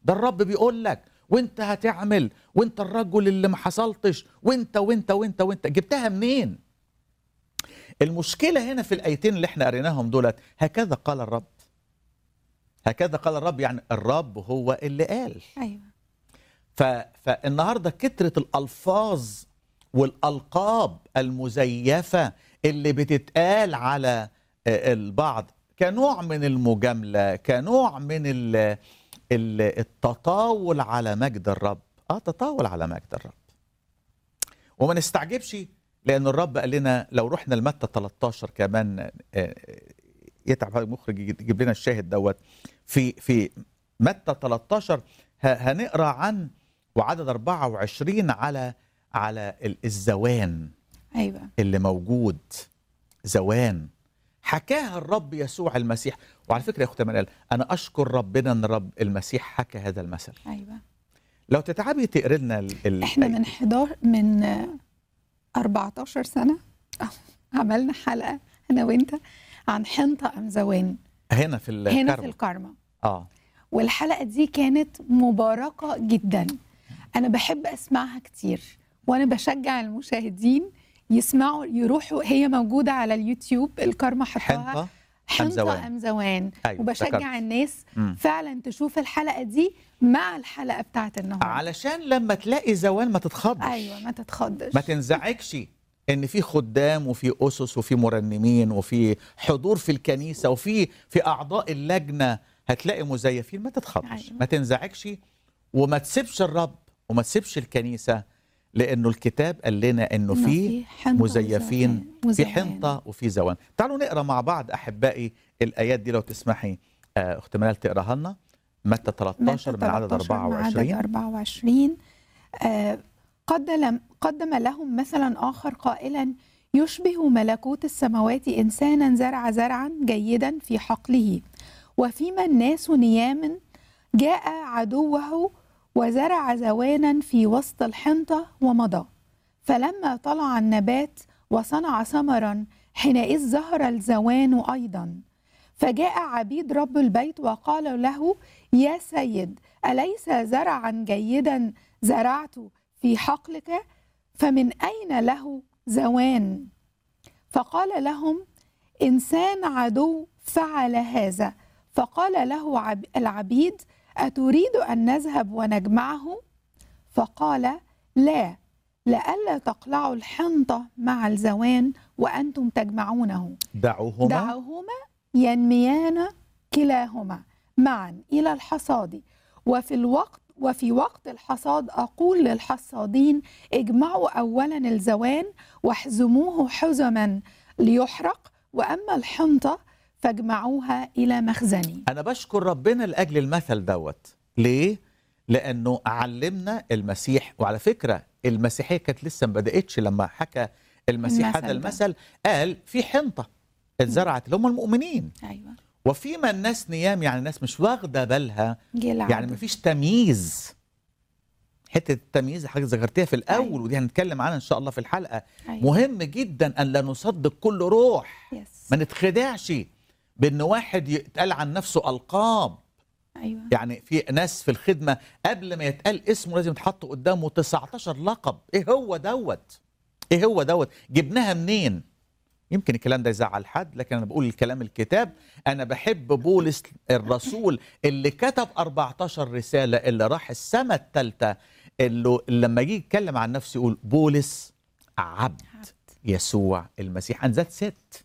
ده الرب بيقول لك وانت هتعمل وانت الرجل اللي ما حصلتش وانت وانت وانت وانت جبتها منين المشكله هنا في الايتين اللي احنا قريناهم دولت هكذا قال الرب هكذا قال الرب يعني الرب هو اللي قال ايوه ف... فالنهارده كتره الالفاظ والالقاب المزيفه اللي بتتقال على آه، البعض كنوع من المجامله كنوع من ال... ال- التطاول على مجد الرب اه تطاول على مجد الرب وما نستعجبش لان الرب قال لنا لو رحنا لمتى 13 كمان آه، يتعب هذا المخرج يجيب لنا الشاهد دوت في في متى 13 ه- هنقرا عن وعدد 24 على على ال- الزوان ايوه اللي موجود زوان حكاها الرب يسوع المسيح وعلى فكره يا اخت منال انا اشكر ربنا ان الرب المسيح حكى هذا المثل ايوه لو تتعبي تقري لنا ال- ال- احنا من 11 من آه، 14 سنه عملنا حلقه انا وانت عن حنطه ام زوان هنا في هنا في الكرم الكارما اه والحلقه دي كانت مباركه جدا انا بحب اسمعها كتير وانا بشجع المشاهدين يسمعوا يروحوا هي موجوده على اليوتيوب الكارما حطها حنطه زوان. حنطه ام زوان أيوة، وبشجع ذكرت. الناس مم. فعلا تشوف الحلقه دي مع الحلقه بتاعت النهارده علشان لما تلاقي زوان ما تتخضش ايوه ما تتخضش ما تنزعجش ان في خدام وفي اسس وفي مرنمين وفي حضور في الكنيسه وفي في اعضاء اللجنه هتلاقي مزيفين ما تتخضش أيوة. ما تنزعجش وما تسيبش الرب وما تسيبش الكنيسه لانه الكتاب قال لنا انه إنه في حنطة مزيفين وزوان. في وزوان. حنطه وفي زوان تعالوا نقرا مع بعض احبائي الايات دي لو تسمحي آه، اخت منال تقراها لنا متى 13 من عدد 13 من عدد 24 24 آه، قدم قدم لهم مثلا آخر قائلا يشبه ملكوت السماوات إنسانا زرع زرعا جيدا في حقله وفيما الناس نيام جاء عدوه وزرع زوانا في وسط الحنطة ومضى فلما طلع النبات وصنع ثمرا حينئذ ظهر الزوان أيضا فجاء عبيد رب البيت وقال له يا سيد أليس زرعا جيدا زرعت في حقلك فمن أين له زوان فقال لهم إنسان عدو فعل هذا فقال له عب- العبيد أتريد أن نذهب ونجمعه فقال لا لئلا تقلعوا الحنطة مع الزوان وأنتم تجمعونه دعوهما دعوهما ينميان كلاهما معا إلى الحصاد وفي الوقت وفي وقت الحصاد أقول للحصادين اجمعوا أولا الزوان واحزموه حزما ليحرق وأما الحنطة فاجمعوها إلى مخزني انا بشكر ربنا لاجل المثل دوت ليه لانه علمنا المسيح وعلى فكره المسيحيه كانت لسه ما بداتش لما حكى المسيح المثل هذا ده. المثل قال في حنطه اتزرعت اللي هم المؤمنين أيوة وفيما الناس نيام يعني الناس مش واخده بالها جيل يعني مفيش تمييز حته التمييز حاجه ذكرتيها في الاول أيوة. ودي هنتكلم عنها ان شاء الله في الحلقه أيوة. مهم جدا ان لا نصدق كل روح يس. ما نتخدعش بان واحد يتقال عن نفسه القاب أيوة يعني في ناس في الخدمه قبل ما يتقال اسمه لازم يتحط قدامه 19 لقب ايه هو دوت ايه هو دوت جبناها منين يمكن الكلام ده يزعل حد لكن انا بقول الكلام الكتاب انا بحب بولس الرسول اللي كتب 14 رساله اللي راح السماء الثالثه اللي لما يجي يتكلم عن نفسه يقول بولس عبد عبد. يسوع المسيح عن ذات ست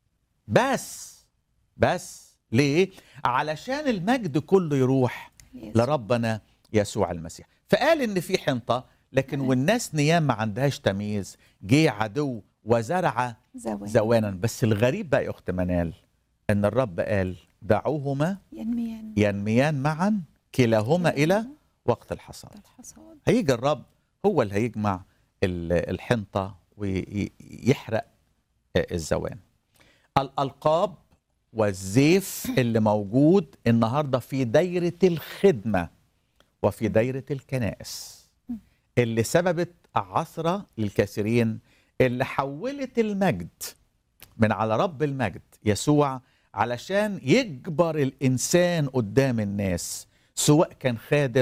بس بس ليه علشان المجد كله يروح يس. لربنا يسوع المسيح فقال ان في حنطه لكن والناس نيام ما عندهاش تمييز جه عدو وزرع زوان زوانا بس الغريب بقى يا اخت منال ان الرب قال دعوهما ينميان ينميان معا كلاهما الى وقت الحصاد الحصاد هيجي الرب هو اللي هيجمع ال- الحنطه ويحرق الزوان الالقاب والزيف اللي موجود النهارده في دايره الخدمه وفي دايره الكنائس اللي سببت عثره للكثيرين اللي حولت المجد من على رب المجد يسوع علشان يجبر الانسان قدام الناس سواء كان خادم